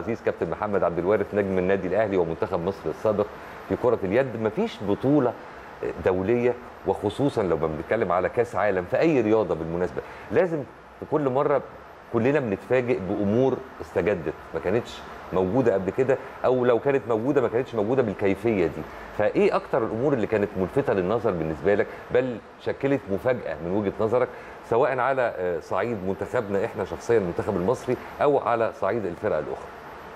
العزيز كابتن محمد عبد الوارث نجم النادي الاهلي ومنتخب مصر السابق في كره اليد مفيش بطوله دوليه وخصوصا لو بنتكلم على كاس عالم في اي رياضه بالمناسبه لازم في كل مره كلنا بنتفاجئ بامور استجدت ما كانتش موجوده قبل كده او لو كانت موجوده ما كانتش موجوده بالكيفيه دي فايه اكتر الامور اللي كانت ملفته للنظر بالنسبه لك بل شكلت مفاجاه من وجهه نظرك سواء على آه، صعيد منتخبنا احنا شخصيا المنتخب المصري او على صعيد الفرق الاخرى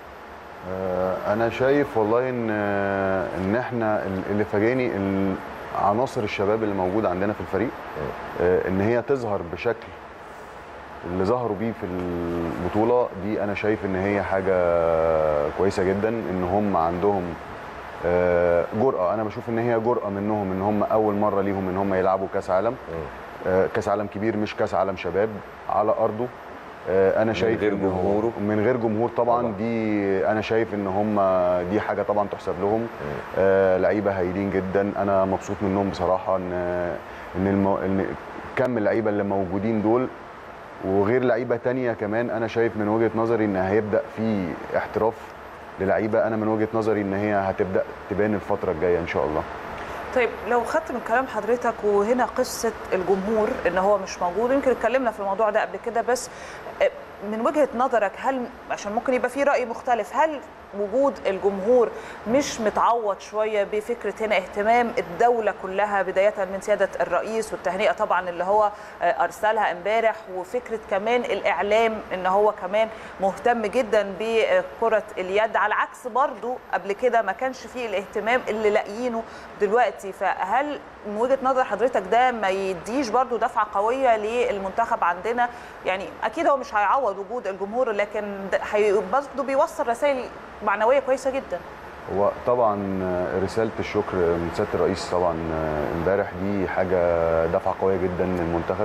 آه، انا شايف والله ان آه، ان احنا ال- اللي فاجئني ال- عناصر الشباب اللي موجوده عندنا في الفريق آه، ان هي تظهر بشكل اللي ظهروا بيه في البطوله دي انا شايف ان هي حاجه كويسه جدا ان هم عندهم آه، جرأه انا بشوف ان هي جرأه منهم ان هم اول مره ليهم ان هم يلعبوا كاس عالم آه، كاس عالم كبير مش كاس عالم شباب على ارضه آه، انا شايف غير إن هو- جمهوره. من غير جمهور طبعا, طبعاً. دي انا شايف ان هم دي حاجه طبعا تحسب لهم آه لعيبه هايلين جدا انا مبسوط منهم بصراحه ان ان المو... ان كم اللعيبه اللي موجودين دول وغير لعيبه تانية كمان انا شايف من وجهه نظري ان هيبدا في احتراف للعيبه انا من وجهه نظري ان هي هتبدا تبان الفتره الجايه ان شاء الله طيب لو خدت من كلام حضرتك وهنا قصه الجمهور ان هو مش موجود يمكن اتكلمنا في الموضوع ده قبل كده بس آه، من وجهه نظرك هل عشان ممكن يبقى في راي مختلف هل وجود الجمهور مش متعوض شويه بفكره هنا اهتمام الدوله كلها بدايه من سياده الرئيس والتهنئه طبعا اللي هو آه، ارسلها امبارح وفكره كمان الاعلام ان هو كمان مهتم جدا بكره اليد على عكس برضو قبل كده ما كانش فيه الاهتمام اللي لاقيينه دلوقتي فهل من وجهه نظر حضرتك ده ما يديش برضو دفعه قويه للمنتخب عندنا يعني اكيد هو مش هيعوض وجود الجمهور لكن ده هي- برضو بيوصل رسائل معنويه كويسه جدا هو طبعا رساله الشكر من سياده الرئيس طبعا امبارح دي حاجه دفعه قويه جدا للمنتخب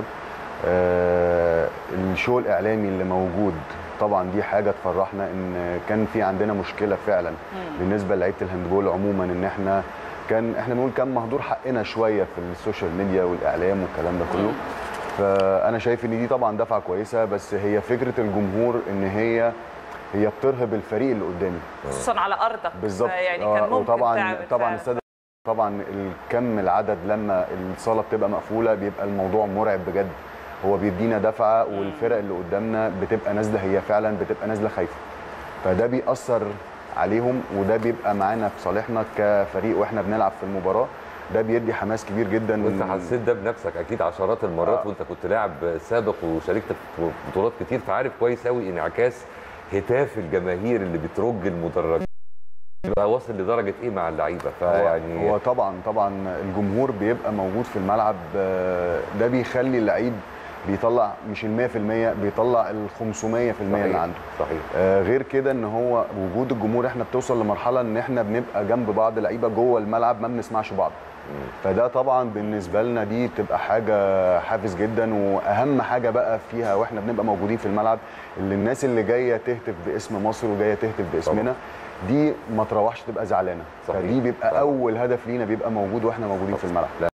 آه، الشو الاعلامي اللي موجود طبعا دي حاجه تفرحنا ان كان في عندنا مشكله فعلا بالنسبه لعيبه الهاندبول عموما ان احنا كان احنا بنقول كان مهدور حقنا شويه في السوشيال ميديا والاعلام والكلام ده كله فانا شايف ان دي طبعا دفعه كويسه بس هي فكره الجمهور ان هي هي بترهب الفريق اللي قدامي خصوصا على ارضك بالظبط يعني آه، كان ممكن وطبعا تعمل طبعا فعلاً. استاد طبعا الكم العدد لما الصاله بتبقى مقفوله بيبقى الموضوع مرعب بجد هو بيدينا دفعه والفرق اللي قدامنا بتبقى نازله هي فعلا بتبقى نازله خايفه فده بيأثر عليهم وده بيبقى معانا في صالحنا كفريق واحنا بنلعب في المباراه ده بيدي حماس كبير جدا وانت حسيت ده بنفسك اكيد عشرات المرات آه. وانت كنت لاعب سابق وشاركت في بطولات كتير فعارف كويس قوي انعكاس هتاف الجماهير اللي بترج المدرجات بقى واصل لدرجه ايه مع اللعيبه هو, فيعني هو طبعا طبعا الجمهور بيبقى موجود في الملعب آه، ده بيخلي اللعيب بيطلع مش ال 100% بيطلع ال 500% اللي صحيح. عنده صحيح آه، غير كده ان هو وجود الجمهور احنا بتوصل لمرحله ان احنا بنبقى جنب بعض لعيبه جوه الملعب ما بنسمعش بعض فده طبعا بالنسبه لنا دي بتبقى حاجه حافز جدا واهم حاجه بقى فيها واحنا بنبقى موجودين في الملعب اللي الناس اللي جايه تهتف باسم مصر وجايه تهتف باسمنا دي ما تروحش تبقى زعلانه صحيح. فدي بيبقى طبعاً. اول هدف لينا بيبقى موجود واحنا موجودين في الملعب